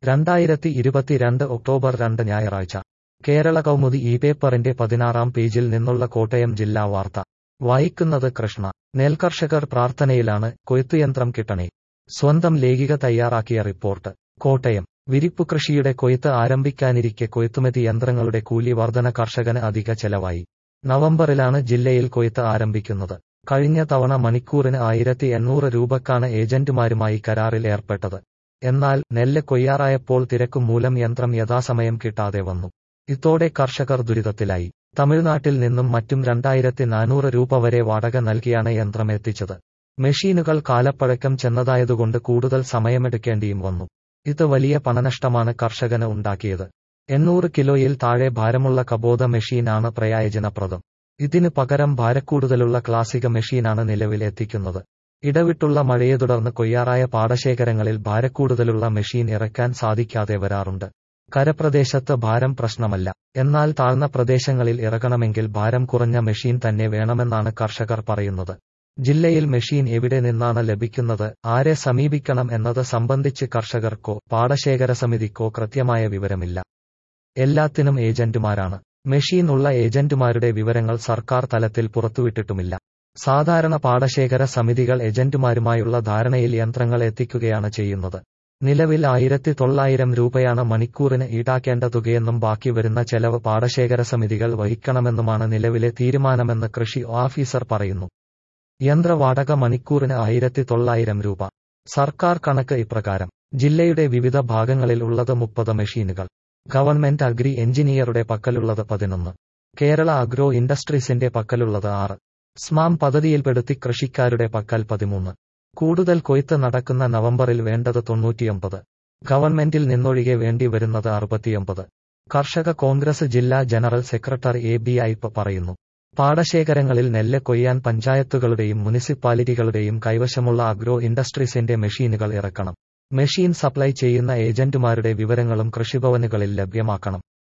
രണ്ടായിരത്തി ഇരുപത്തിരണ്ട് ഒക്ടോബർ രണ്ട് ഞായറാഴ്ച കേരള കൗമുദി ഈ പേപ്പറിന്റെ പതിനാറാം പേജിൽ നിന്നുള്ള കോട്ടയം ജില്ലാ വാർത്ത വായിക്കുന്നത് കൃഷ്ണ നെൽകർഷകർ പ്രാർത്ഥനയിലാണ് കൊയ്ത്തുയന്ത്രം കിട്ടണേ സ്വന്തം ലേഖിക തയ്യാറാക്കിയ റിപ്പോർട്ട് കോട്ടയം വിരിപ്പു കൃഷിയുടെ കൊയ്ത്ത് ആരംഭിക്കാനിരിക്കെ കൊയ്ത്തുമതി യന്ത്രങ്ങളുടെ കൂലി വർധന കർഷകന് അധിക ചെലവായി നവംബറിലാണ് ജില്ലയിൽ കൊയ്ത്ത് ആരംഭിക്കുന്നത് കഴിഞ്ഞ തവണ മണിക്കൂറിന് ആയിരത്തി എണ്ണൂറ് രൂപക്കാണ് ഏജന്റുമാരുമായി കരാറിൽ ഏർപ്പെട്ടത് എന്നാൽ നെല്ല് കൊയ്യാറായപ്പോൾ തിരക്കു മൂലം യന്ത്രം യഥാസമയം കിട്ടാതെ വന്നു ഇതോടെ കർഷകർ ദുരിതത്തിലായി തമിഴ്നാട്ടിൽ നിന്നും മറ്റും രണ്ടായിരത്തി നാനൂറ് രൂപ വരെ വാടക നൽകിയാണ് യന്ത്രം എത്തിച്ചത് മെഷീനുകൾ കാലപ്പഴക്കം ചെന്നതായതുകൊണ്ട് കൂടുതൽ സമയമെടുക്കേണ്ടിയും വന്നു ഇത് വലിയ പണനഷ്ടമാണ് കർഷകന് ഉണ്ടാക്കിയത് എണ്ണൂറ് കിലോയിൽ താഴെ ഭാരമുള്ള കബോധ മെഷീനാണ് പ്രയോജനപ്രദം ഇതിനു പകരം ഭാരക്കൂടുതലുള്ള ക്ലാസിക മെഷീനാണ് നിലവിൽ എത്തിക്കുന്നത് ഇടവിട്ടുള്ള മഴയെ തുടർന്ന് കൊയ്യാറായ പാടശേഖരങ്ങളിൽ ഭാരക്കൂടുതലുള്ള മെഷീൻ ഇറക്കാൻ സാധിക്കാതെ വരാറുണ്ട് കരപ്രദേശത്ത് ഭാരം പ്രശ്നമല്ല എന്നാൽ താഴ്ന്ന പ്രദേശങ്ങളിൽ ഇറക്കണമെങ്കിൽ ഭാരം കുറഞ്ഞ മെഷീൻ തന്നെ വേണമെന്നാണ് കർഷകർ പറയുന്നത് ജില്ലയിൽ മെഷീൻ എവിടെ നിന്നാണ് ലഭിക്കുന്നത് ആരെ സമീപിക്കണം എന്നത് സംബന്ധിച്ച് കർഷകർക്കോ പാടശേഖര സമിതിക്കോ കൃത്യമായ വിവരമില്ല എല്ലാത്തിനും ഏജന്റുമാരാണ് മെഷീൻ ഉള്ള ഏജന്റുമാരുടെ വിവരങ്ങൾ സർക്കാർ തലത്തിൽ പുറത്തുവിട്ടിട്ടുമില്ല സാധാരണ പാടശേഖര സമിതികൾ ഏജന്റുമാരുമായുള്ള ധാരണയിൽ യന്ത്രങ്ങൾ എത്തിക്കുകയാണ് ചെയ്യുന്നത് നിലവിൽ ആയിരത്തി തൊള്ളായിരം രൂപയാണ് മണിക്കൂറിന് ഈടാക്കേണ്ട തുകയെന്നും ബാക്കി വരുന്ന ചെലവ് പാടശേഖര സമിതികൾ വഹിക്കണമെന്നുമാണ് നിലവിലെ തീരുമാനമെന്ന് കൃഷി ഓഫീസർ പറയുന്നു യന്ത്രവാടക മണിക്കൂറിന് ആയിരത്തി തൊള്ളായിരം രൂപ സർക്കാർ കണക്ക് ഇപ്രകാരം ജില്ലയുടെ വിവിധ ഭാഗങ്ങളിൽ ഉള്ളത് മുപ്പത് മെഷീനുകൾ ഗവൺമെന്റ് അഗ്രി എഞ്ചിനീയറുടെ പക്കലുള്ളത് പതിനൊന്ന് കേരള അഗ്രോ ഇൻഡസ്ട്രീസിന്റെ പക്കലുള്ളത് ആറ് സ്മാം പദ്ധതിയിൽപ്പെടുത്തി കൃഷിക്കാരുടെ പക്കൽ പതിമൂന്ന് കൂടുതൽ കൊയ്ത്ത് നടക്കുന്ന നവംബറിൽ വേണ്ടത് തൊണ്ണൂറ്റിയൊമ്പത് ഗവൺമെന്റിൽ നിന്നൊഴികെ വേണ്ടി വരുന്നത് അറുപത്തിയൊമ്പത് കർഷക കോൺഗ്രസ് ജില്ലാ general secretary A B Iype പറയുന്നു പാടശേഖരങ്ങളിൽ നെല്ല് കൊയ്യാൻ പഞ്ചായത്തുകളുടെയും മുനിസിപ്പാലിറ്റികളുടെയും കൈവശമുള്ള അഗ്രോ ഇൻഡസ്ട്രീസിന്റെ മെഷീനുകൾ ഇറക്കണം മെഷീൻ സപ്ലൈ ചെയ്യുന്ന ഏജന്റുമാരുടെ വിവരങ്ങളും കൃഷിഭവനുകളിൽ ലഭ്യമാക്കണം